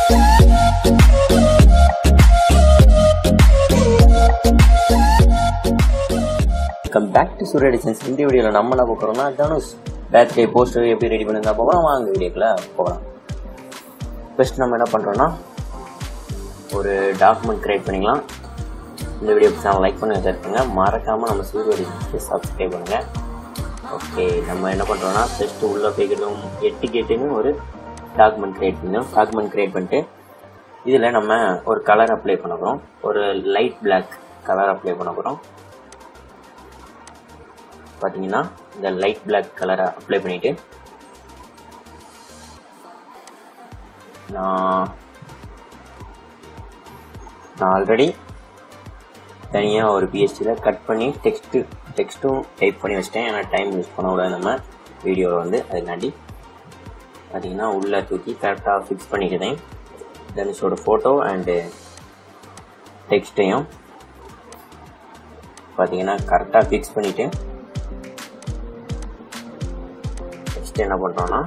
come back to Surya designs இந்த வீடியோவில் நம்ம என்ன பார்க்குறோம்னா தனுஷ் பேர்த்டே போஸ்டர் எப்படி ரெடி பண்ணி போகலாம் வாங்க வீடியோக்குள்ள போகலாம் ஃபர்ஸ்ட் நம்ம என்ன பண்ணுறோம்னா ஒரு டாக்குமெண்ட் கிரியேட் பண்ணிக்கலாம் இந்த வீடியோ சேனல் லைக் பண்ணி வச்சுருக்கோங்க மறக்காமல் நம்ம சூரிய டிசைன்ஸ்க்கு சப்ஸ்கிரைப் பண்ணுங்கள் ஓகே நம்ம என்ன பண்ணுறோம்னா ஃபர்ஸ்ட் உள்ளே போய்க்கிட்டோம் எட்டு கேட்டுன்னு ஒரு டாக்குமெண்ட் கிரியேட் பண்ணோம் டாக்குமெண்ட் கிரியேட் பண்ணிட்டு இதில் நம்ம ஒரு கலர் அப்ளை பண்ண போகிறோம் ஒரு லைட் பிளாக் கலர் அப்ளை பண்ண போகிறோம் பார்த்தீங்கன்னா இந்த லைட் பிளாக் கலரை அப்ளை பண்ணிட்டு நான் நான் ஆல்ரெடி தனியாக ஒரு பிஎஸ்டியில் கட் பண்ணி டெக்ஸ்ட்டு டெக்ஸ்ட்டும் டைப் பண்ணி வச்சிட்டேன் ஏன்னா டைம் யூஸ் பண்ணக்கூடாது நம்ம வீடியோவில் வந்து அதுக்காண்டி பார்த்தீங்கன்னா உள்ளே தூக்கி கரெக்டாக ஃபிக்ஸ் பண்ணிக்கிறேன் தனுஷோட ஃபோட்டோ அண்டு டெக்ஸ்ட்டையும் பார்த்தீங்கன்னா கரெக்டாக ஃபிக்ஸ் பண்ணிவிட்டு நெக்ஸ்ட் என்ன பண்ணுறோம்னா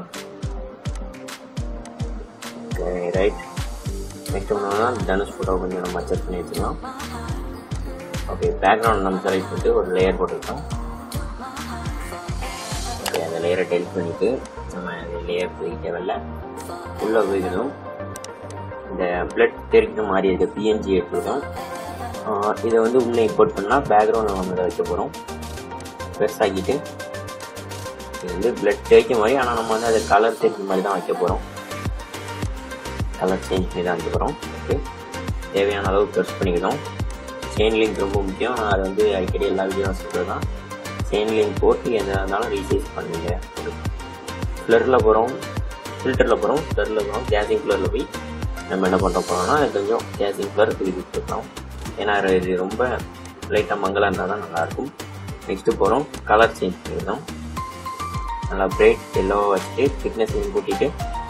ஓகே ரைட் நெக்ஸ்ட் பண்ணோம்னா தனுஷ் ஃபோட்டோ கொஞ்சம் நம்ம அட்ஜஸ்ட் பண்ணி வச்சுக்கலாம் ஓகே பேக்ரவுண்ட் நம்ம செலக்ட் பண்ணிட்டு ஒரு லேயர் போட்டுருக்கோம் ஓகே அந்த லேயரை டெலிட் பண்ணிவிட்டு நம்ம லேயர் போய் தேவையில்ல உள்ளே போய்க்கணும் இந்த பிளட் தெரிக்கிற மாதிரி இருக்க பிஎன்ஜி எடுத்துருக்கோம் இதை வந்து உள்ளே இம்போர்ட் பண்ணால் பேக்ரவுண்டில் நம்ம இதை வைக்க போகிறோம் பெருசாக்கிட்டு இது வந்து பிளட் தெரிக்க மாதிரி ஆனால் நம்ம வந்து அதை கலர் தெரிக்கிற மாதிரி தான் வைக்க போகிறோம் கலர் சேஞ்ச் பண்ணி தான் வைக்க போகிறோம் ஓகே தேவையான அளவு ப்ரெஸ் பண்ணிக்கணும் செயின் லிங்க் ரொம்ப முக்கியம் நான் அது வந்து அடிக்கடி எல்லா வீடியோவும் சொல்கிறது தான் செயின் லிங்க் போட்டு எதாக இருந்தாலும் ரீசைஸ் பண்ணுங்க ஃப்ளரில் போகிறோம் ஃபில்டரில் போகிறோம் ஃப்ளரில் போகிறோம் கேசிங் ஃப்ளரில் போய் நம்ம என்ன பண்ண போகிறோம்னா அது கொஞ்சம் கேசிங் ஃப்ளர் திருப்பி கொடுக்குறோம் ஏன்னா இது ரொம்ப லைட்டாக மங்கலாக இருந்தால் தான் நல்லாயிருக்கும் நெக்ஸ்ட்டு போகிறோம் கலர் சேஞ்ச் பண்ணிக்கிறோம் நல்லா பிரைட் எல்லோ வச்சுட்டு திக்னஸ் கூட்டிட்டு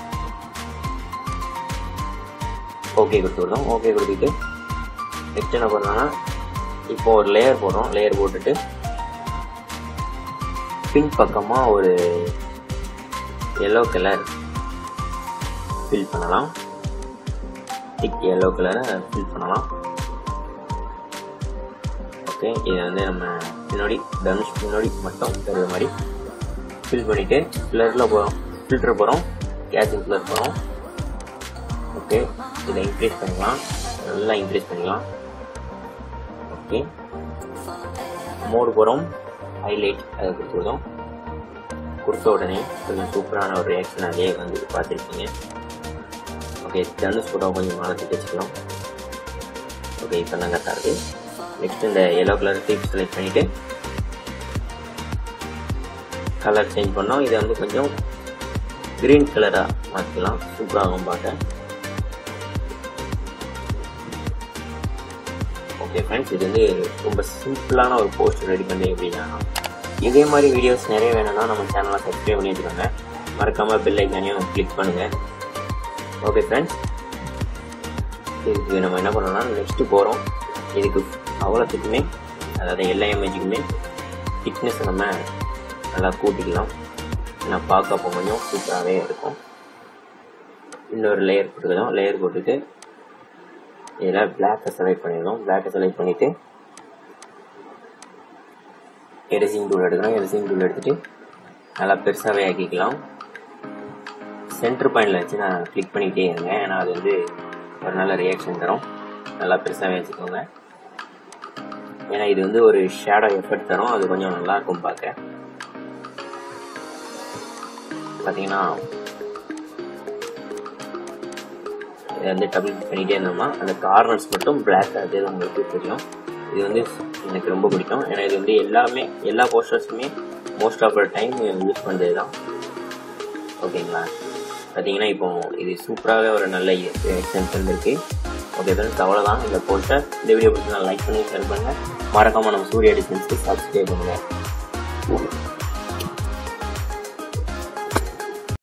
ஓகே கொடுத்துருந்தோம் ஓகே கொடுத்துட்டு நெக்ஸ்ட் என்ன பண்ணோம்னா இப்போ ஒரு லேயர் போடுறோம் லேயர் போட்டுட்டு பின் பக்கமாக ஒரு எல்லோ கலர் ஃபில் பண்ணலாம் திக் எல்லோ கலரை ஃபில் பண்ணலாம் ஓகே இதை வந்து நம்ம பின்னாடி தனுஷ் பின்னாடி மட்டும் தருகிற மாதிரி ஃபில் பண்ணிவிட்டு ஃபில்லரில் போகிறோம் ஃபில்டர் போகிறோம் கேசிங் ஃபில்லர் போகிறோம் ஓகே இதை இன்க்ரீஸ் பண்ணிக்கலாம் நல்லா இன்க்ரீஸ் பண்ணிக்கலாம் ஓகே மோடு போகிறோம் ஹைலைட் அதை கொடுத்துருந்தோம் கொடுத்த உடனே கொஞ்சம் சூப்பரான ஒரு ரியாக்ஷன் அதே வந்து பார்த்துருக்கீங்க ஓகே தனுஷ் ஃபோட்டோ கொஞ்சம் மாலத்துக்கு வச்சுக்கலாம் ஓகே இப்போ தான் கரெக்டாக இருக்குது நெக்ஸ்ட் இந்த எல்லோ கலர் டீப் செலக்ட் பண்ணிவிட்டு கலர் சேஞ்ச் பண்ணோம் இதை வந்து கொஞ்சம் க்ரீன் கலராக மாற்றிக்கலாம் சூப்பராகும் பார்க்க ஓகே ஃப்ரெண்ட்ஸ் இது வந்து ரொம்ப சிம்பிளான ஒரு போஸ்ட் ரெடி பண்ணி எப்படின்னா இதே மாதிரி வீடியோஸ் நிறைய வேணும்னா நம்ம சேனலை சப்ஸ்கிரைப் பண்ணி வச்சுக்கோங்க மறக்காமல் பெல் ஐக்கானையும் கிளிக் பண்ணுங்கள் ஓகே ஃப்ரெண்ட்ஸ் இதுக்கு நம்ம என்ன பண்ணோம்னா நெக்ஸ்ட்டு போகிறோம் இதுக்கு அவ்வளோத்துக்குமே அதாவது எல்லா இமேஜுக்குமே திக்னஸ் நம்ம நல்லா கூட்டிக்கலாம் ஏன்னா பார்க்க அப்போ கொஞ்சம் சூப்பராகவே இருக்கும் இன்னொரு லேயர் போட்டுக்கலாம் லேயர் போட்டுட்டு இதில் பிளாக்கை செலக்ட் பண்ணிடணும் பிளாக்கை செலக்ட் பண்ணிவிட்டு எடிசிங் டூல் எடுக்கணும் எடிசிங் டூல் எடுத்துகிட்டு நல்லா பெருசாகவே ஆக்கிக்கலாம் சென்டர் பாயிண்டில் வச்சு நான் கிளிக் பண்ணிக்கிட்டே இருங்க ஏன்னா அது வந்து ஒரு நல்ல ரியாக்ஷன் தரும் நல்லா பெருசாகவே வச்சுக்கோங்க ஏன்னா இது வந்து ஒரு ஷேடோ எஃபெக்ட் தரும் அது கொஞ்சம் நல்லா இருக்கும் பார்க்க பார்த்தீங்கன்னா இதை வந்து டபுள் பண்ணிகிட்டே இருந்தோம்னா அந்த கார்னர்ஸ் மட்டும் பிளாக் அது உங்களுக்கு தெரியும் இது வந்து எனக்கு ரொம்ப பிடிக்கும் ஏன்னா இது வந்து எல்லாமே எல்லா போஸ்டர்ஸுமே most of the time use பண்ணுறது தான் ஓகேங்களா பார்த்தீங்கன்னா இப்போ இது சூப்பராகவே ஒரு நல்ல எக்ஸ்டென்ஷன் இருக்குது ஓகே ஃப்ரெண்ட்ஸ் அவ்வளோதான் இந்த போஸ்டர் இந்த வீடியோ பிடிச்சி நான் லைக் பண்ணி ஷேர் பண்ணுங்கள் மறக்காமல் நம்ம சூரிய டிசைன்ஸ்க்கு சப்ஸ்கிரைப் பண்ணுங்கள்